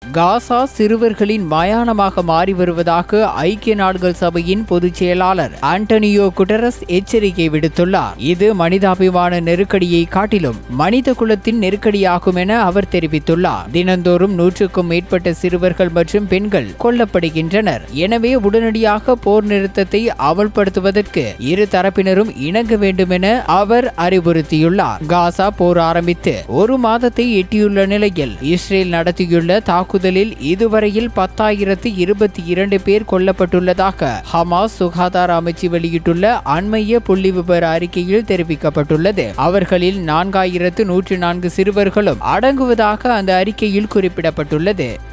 காசா சிறுவர்களின் மயானமாக மாறி வருவதாக ஐக்கிய நாடுகள் சபையின் பொதுச் செயலாளர் ஆண்டனியோ குட்டரஸ் எச்சரிக்கை விடுத்துள்ளார் இது மனிதாபிமான நெருக்கடியை காட்டிலும் மனித குலத்தின் நெருக்கடியாகும் என அவர் தெரிவித்துள்ளார் தினந்தோறும் நூற்றுக்கும் மேற்பட்ட சிறுவர்கள் மற்றும் பெண்கள் கொல்லப்படுகின்றனர் எனவே உடனடியாக போர் நிறுத்தத்தை அமல்படுத்துவதற்கு இரு தரப்பினரும் இணங்க வேண்டும் என அவர் அறிவுறுத்தியுள்ளார் காசா போர் ஆரம்பித்து ஒரு மாதத்தை எட்டியுள்ள நிலையில் இஸ்ரேல் நடத்தியுள்ள தாக்குதலில் இதுவரையில் பத்தாயிரத்து இருபத்தி இரண்டு பேர் கொல்லப்பட்டுள்ளதாக ஹமாஸ் சுகாதார அமைச்சு வெளியிட்டுள்ள அண்மைய புள்ளி விபர அறிக்கையில் தெரிவிக்கப்பட்டுள்ளது அவர்களில் நான்காயிரத்து நூற்று நான்கு சிறுவர்களும் அடங்குவதாக அந்த அறிக்கையில் குறிப்பிடப்பட்டுள்ளது